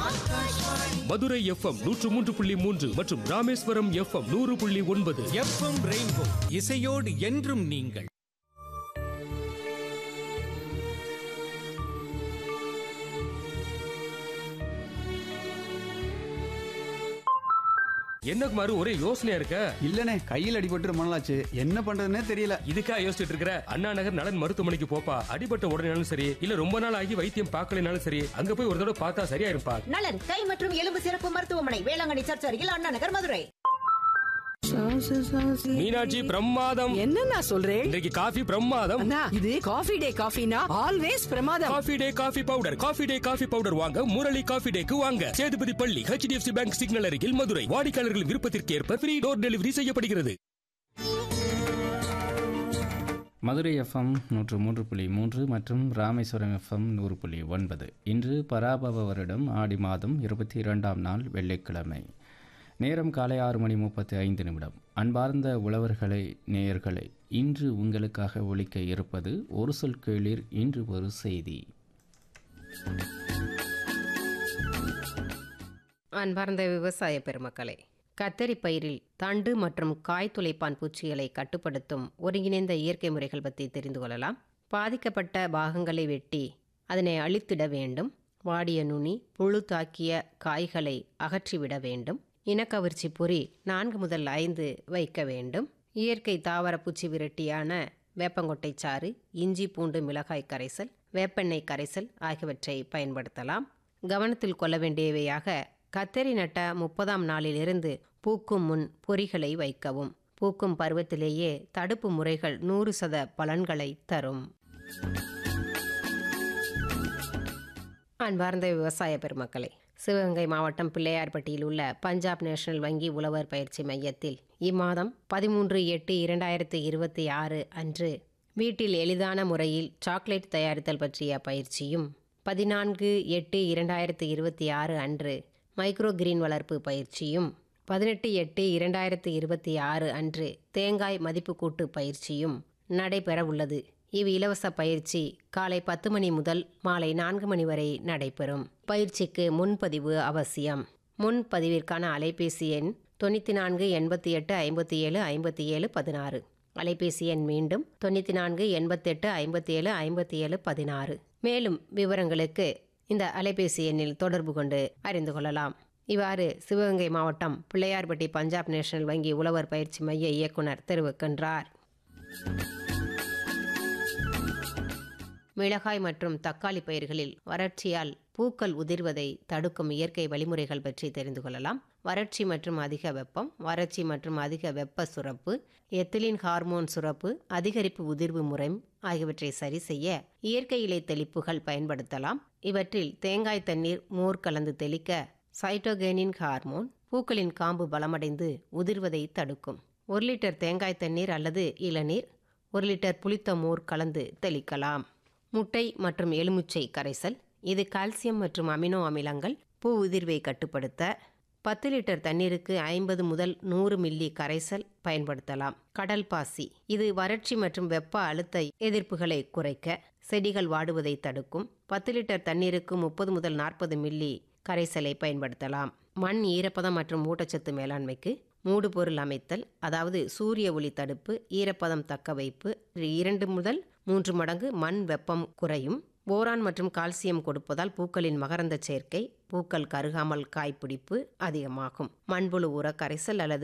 Madurai FM நூற்று மூன்று புள்ளி மூன்று மற்றும் ராமேஸ்வரம் எஃப்எம் நூறு புள்ளி ஒன்பது எஃப்எம் ரெயின்போ இசையோடு என்றும் நீங்கள் என்ன குமாரு ஒரே யோசனையா இருக்க இல்லனே கையில் அடிபட்டு ரொம்ப நாளாச்சு என்ன பண்றதுன்னே தெரியல இதுக்கா யோசிச்சுட்டு இருக்கிற அண்ணா நகர் நலன் மருத்துவமனைக்கு போப்பா அடிபட்ட உடனேனாலும் சரி இல்ல ரொம்ப நாள் ஆகி வைத்தியம் பார்க்கலைனாலும் சரி அங்க போய் ஒரு தடவை பார்த்தா சரியா இருப்பா நலன் கை மற்றும் எலும்பு சிறப்பு மருத்துவமனை வேளாங்கண்ணி சர்ச் அருகில் அண்ணா நகர் மதுரை மீனாட்சி பிரமாதம் என்னண்ணா சொல்றேன் இன்றைக்கு காஃபி பிரமாதம் அண்ணா இது காஃபி டே காஃபினா ஆல்வேஸ் பிரமாதம் coffee day coffee powder coffee day coffee powder வாங்க முரளி காஃபி டேக்கு வாங்க சேதுபதி பள்ளி ஹெச்டிஎஃப்சி பேங்க் சிக்னல் அருகில் மதுரை வாடிக்கையாளர்களின் விருப்பத்திற்கு ஏற்ப ஃப்ரீ டோர் டெலிவரி செய்யப்படுகிறது மதுரை எஃப்எம் நூற்று மூன்று புள்ளி மூன்று மற்றும் ராமேஸ்வரம் எஃப்எம் நூறு புள்ளி ஒன்பது இன்று பராபவ வருடம் ஆடி மாதம் இருபத்தி இரண்டாம் நாள் வெள்ளிக்கிழமை நேரம் காலை ஆறு மணி முப்பத்தி ஐந்து நிமிடம் அன்பார்ந்த உழவர்களை நேயர்களை இன்று உங்களுக்காக ஒலிக்க இருப்பது ஒரு சொல் கேளீர் இன்று ஒரு செய்தி அன்பார்ந்த விவசாய பெருமக்களே கத்தரி பயிரில் தண்டு மற்றும் காய் துளைப்பான் பூச்சிகளை கட்டுப்படுத்தும் ஒருங்கிணைந்த இயற்கை முறைகள் பற்றி தெரிந்து கொள்ளலாம் பாதிக்கப்பட்ட பாகங்களை வெட்டி அதனை அழித்திட வேண்டும் வாடிய நுனி புழு தாக்கிய காய்களை அகற்றிவிட வேண்டும் இனக்கவர்ச்சி பொறி நான்கு முதல் ஐந்து வைக்க வேண்டும் இயற்கை தாவர பூச்சி விரட்டியான வேப்பங்கொட்டை சாறு இஞ்சி பூண்டு மிளகாய் கரைசல் வேப்பெண்ணெய் கரைசல் ஆகியவற்றை பயன்படுத்தலாம் கவனத்தில் கொள்ள வேண்டியவையாக கத்தரி நட்ட முப்பதாம் நாளிலிருந்து பூக்கும் முன் பொறிகளை வைக்கவும் பூக்கும் பருவத்திலேயே தடுப்பு முறைகள் நூறு சத பலன்களை தரும் அன்பார்ந்த விவசாய பெருமக்களே சிவகங்கை மாவட்டம் பிள்ளையார்பட்டியில் உள்ள பஞ்சாப் நேஷனல் வங்கி உழவர் பயிற்சி மையத்தில் இம்மாதம் பதிமூன்று எட்டு இரண்டாயிரத்து இருபத்தி ஆறு அன்று வீட்டில் எளிதான முறையில் சாக்லேட் தயாரித்தல் பற்றிய பயிற்சியும் பதினான்கு எட்டு இரண்டாயிரத்து இருபத்தி ஆறு அன்று மைக்ரோ கிரீன் வளர்ப்பு பயிற்சியும் பதினெட்டு எட்டு இரண்டாயிரத்து இருபத்தி ஆறு அன்று தேங்காய் மதிப்பு கூட்டு பயிற்சியும் நடைபெற உள்ளது இவ் இலவச பயிற்சி காலை பத்து மணி முதல் மாலை நான்கு மணி வரை நடைபெறும் பயிற்சிக்கு முன்பதிவு அவசியம் முன்பதிவிற்கான அலைபேசி எண் தொண்ணூற்றி நான்கு எண்பத்தி எட்டு ஐம்பத்தி ஏழு ஐம்பத்தி ஏழு பதினாறு அலைபேசி எண் மீண்டும் தொண்ணூற்றி நான்கு எண்பத்தெட்டு ஐம்பத்தி ஏழு ஐம்பத்தி ஏழு பதினாறு மேலும் விவரங்களுக்கு இந்த அலைபேசி எண்ணில் தொடர்பு கொண்டு அறிந்து கொள்ளலாம் இவ்வாறு சிவகங்கை மாவட்டம் பிள்ளையார்பட்டி பஞ்சாப் நேஷனல் வங்கி உழவர் பயிற்சி மைய இயக்குனர் தெரிவிக்கின்றார் மிளகாய் மற்றும் தக்காளி பயிர்களில் வறட்சியால் பூக்கள் உதிர்வதை தடுக்கும் இயற்கை வழிமுறைகள் பற்றி தெரிந்து கொள்ளலாம் வறட்சி மற்றும் அதிக வெப்பம் வறட்சி மற்றும் அதிக வெப்ப சுரப்பு எத்திலின் ஹார்மோன் சுரப்பு அதிகரிப்பு உதிர்வு முறை ஆகியவற்றை சரி செய்ய இயற்கை இலை தெளிப்புகள் பயன்படுத்தலாம் இவற்றில் தேங்காய் தண்ணீர் மோர் கலந்து தெளிக்க சைட்டோகேனின் ஹார்மோன் பூக்களின் காம்பு பலமடைந்து உதிர்வதை தடுக்கும் ஒரு லிட்டர் தேங்காய் தண்ணீர் அல்லது இளநீர் ஒரு லிட்டர் புளித்த மோர் கலந்து தெளிக்கலாம் முட்டை மற்றும் எலுமிச்சை கரைசல் இது கால்சியம் மற்றும் அமினோ அமிலங்கள் பூ உதிர்வை கட்டுப்படுத்த பத்து லிட்டர் தண்ணீருக்கு ஐம்பது முதல் நூறு மில்லி கரைசல் பயன்படுத்தலாம் கடல் பாசி இது வறட்சி மற்றும் வெப்ப அழுத்த எதிர்ப்புகளை குறைக்க செடிகள் வாடுவதை தடுக்கும் பத்து லிட்டர் தண்ணீருக்கு முப்பது முதல் நாற்பது மில்லி கரைசலை பயன்படுத்தலாம் மண் ஈரப்பதம் மற்றும் ஊட்டச்சத்து மேலாண்மைக்கு மூடு பொருள் அமைத்தல் அதாவது சூரிய ஒளி தடுப்பு ஈரப்பதம் தக்க வைப்பு இரண்டு முதல் மூன்று மடங்கு மண் வெப்பம் குறையும் போரான் மற்றும் கால்சியம் கொடுப்பதால் பூக்களின் மகரந்த சேர்க்கை பூக்கள் கருகாமல் காய்ப்பிடிப்பு அதிகமாகும் மண்புழு உர கரைசல் அல்லது